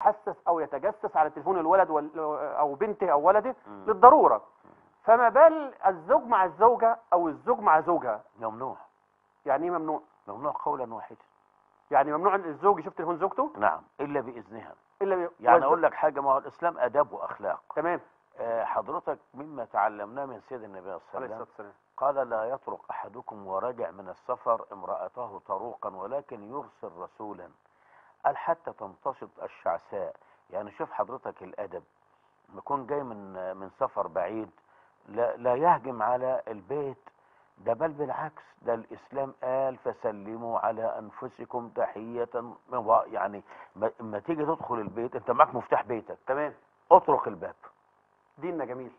يتحسس او يتجسس على تليفون الولد وال- او بنته او ولده مم. للضروره فما بال الزوج مع الزوجه او الزوج مع زوجها ممنوع يعني ايه ممنوع ممنوع قولا واحدا يعني ممنوع ان الزوج يشوف تليفون زوجته نعم الا باذنها الا بي... يعني والز- اقول لك حاجه ما هو الاسلام اداب واخلاق تمام آه، حضرتك مما تعلمناه من سيد النبي صلى الله عليه عليه الصلاه وسلم والسلام قال لا يطرق احدكم ورجع من السفر امراته طروقا ولكن يرسل رسولا قال حتى تمتشط الشعثاء يعني شوف حضرتك الادب لما يكون جاي من من سفر بعيد لا, لا يهجم على البيت ده بل بالعكس ده الاسلام قال فسلموا على انفسكم تحيه من و- يعني ما- اما تيجي تدخل البيت انت معاك مفتاح بيتك تمام اطرق الباب ديننا جميل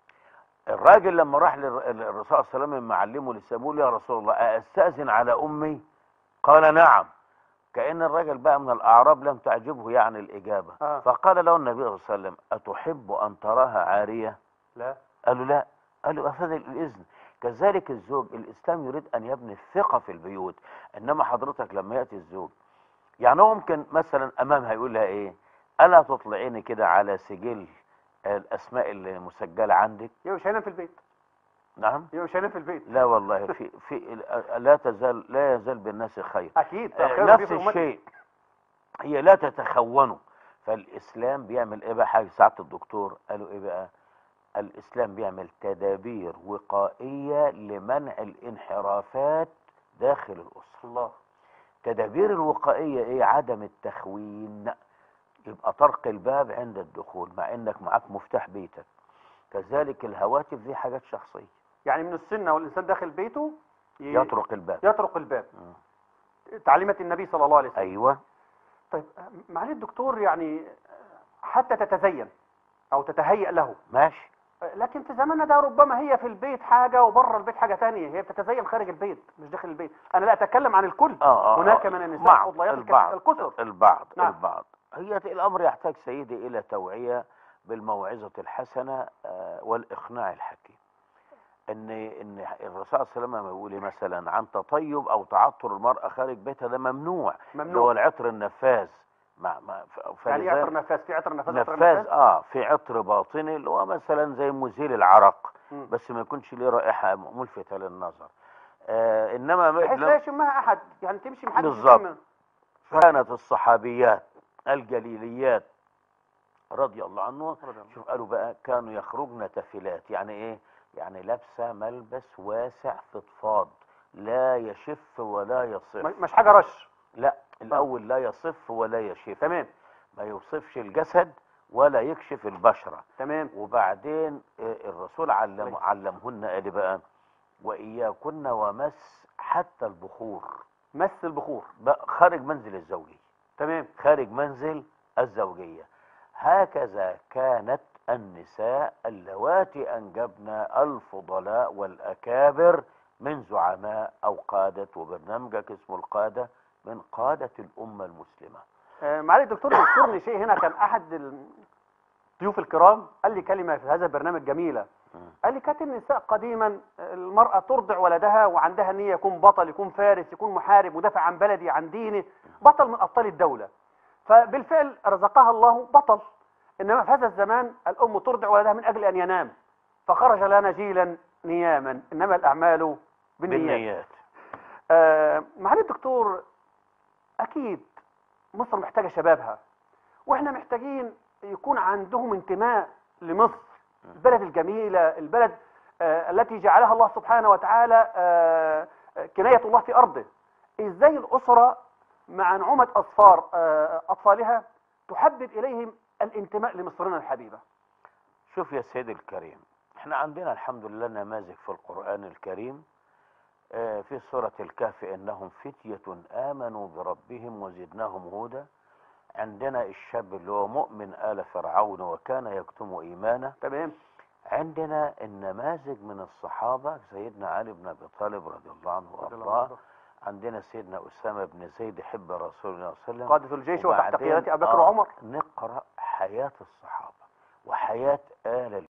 الراجل لما راح للر- للرسول صلى الله عليه وسلم معلمه للسبول يا رسول الله استاذن على امي قال نعم كان الراجل بقى من الاعراب لم تعجبه يعني الاجابه آه. فقال له النبي صلى الله عليه وسلم اتحب ان تراها عاريه لا قال له لا قال له افاد الاذن كذلك الزوج الاسلام يريد ان يبني الثقه في البيوت انما حضرتك لما ياتي الزوج يعني هو ممكن مثلا امامها يقول لها ايه الا تطلعيني كده على سجل الاسماء المسجله عندك يبقى مش هينام في البيت نعم يبقى مش هينام في البيت لا والله في في لا تزال لا يزال بالناس خير اكيد آه، خير نفس في أمتي. الشيء هي لا تتخونوا فالاسلام بيعمل ايه بقى حاجه ساعه الدكتور قالوا ايه بقى الاسلام بيعمل تدابير وقائيه لمنع الانحرافات داخل الاسره الله تدابير الوقائيه ايه عدم التخوين يبقى طرق الباب عند الدخول مع انك معاك مفتاح بيتك كذلك الهواتف دي حاجات شخصيه يعني من السنه والانسان داخل بيته ي- يطرق الباب يطرق الباب مم. تعليمات النبي صلى الله عليه وسلم ايوه طيب معالي الدكتور يعني حتى تتزين او تتهيأ له ماشي لكن في زماننا ده ربما هي في البيت حاجة وبره البيت حاجة تانية هي بتتزين خارج البيت مش داخل البيت أنا لا أتكلم عن الكل اه اه هناك آه. من النساء بعض فضليات البعض الكثر البعض نعم. البعض هي الامر يحتاج سيدي الى توعيه بالموعظه الحسنه آه، والاقناع الحكيم ان ان الرسول صلى الله عليه وسلم لما يقول إيه مثلا عن تطيب او تعطر المراه خارج بيتها ده ممنوع اللي هو ممنوع العطر النفاذ مع مع ف- يعني إيه فلذلك- عطر نفاس في عطر نفاس عطر نفاذ اه في عطر باطني اللي هو مثلا زي مزيل العرق مم. بس ما يكونش ليه رائحه ملفته للنظر آه انما بحيث لو- لا يشمها أحد يعني تمشي محدش بالظبط. يشم. كانت الصحابيات الجليليات رضي الله عنهم شوف قالوا بقى كانوا يخرجن تفلات يعني ايه يعني لابسه ملبس واسع فضفاض لا يشف ولا يصف م- مش حاجة رش لا الاول لا يصف ولا يشف تمام ما يوصفش الجسد ولا يكشف البشره تمام وبعدين آه، الرسول علم عليه. علمهن قال إيه بقى واياكن ومس حتى البخور مس البخور بقى خارج منزل الزوجيه تمام خارج منزل الزوجية هكذا كانت النساء اللواتي أنجبن الفضلاء والأكابر من زعماء أو قادة وبرنامجك اسمه القادة من قادة الأمة المسلمة آه، معالي الدكتور يذكرني شيء هنا كان أحد الضيوف الكرام قال لي كلمة في هذا البرنامج جميلة مم. قال لي كانت النساء قديما المرأة ترضع ولدها وعندها نية يكون بطل يكون فارس يكون محارب مدافع عن بلدي عن دينه بطل من أبطال الدولة فبالفعل رزقها الله بطل إنما في هذا الزمان الأم ترضع ولدها من أجل أن ينام فخرج لنا جيلا نياما إنما الأعمال بالنيات بالنيات آه معالي الدكتور أكيد مصر محتاجة شبابها وإحنا محتاجين يكون عندهم انتماء لمصر البلد الجميلة البلد آه التي جعلها الله سبحانه وتعالى آه آه، كناية الله في أرضه إزاي الأسرة مع نعومة أصفار آه أطفالها تحبب إليهم الانتماء لمصرنا الحبيبة شوف يا سيدي الكريم احنا عندنا الحمد لله نماذج في القرآن الكريم آه، في سورة الكهف إنهم فتية آمنوا بربهم وزدناهم هدى عندنا الشاب اللي هو مؤمن آل فرعون وكان يكتم إيمانه تمام عندنا النماذج من الصحابة سيدنا علي بن أبي طالب رضي الله عنه وأرضاه عندنا سيدنا أسامة بن زيد حب رسول الله صلى الله عليه وسلم قادة الجيش وتحت وبعدين- قيادة أبي بكر آه، وعمر نقرأ حياة الصحابة وحياة آل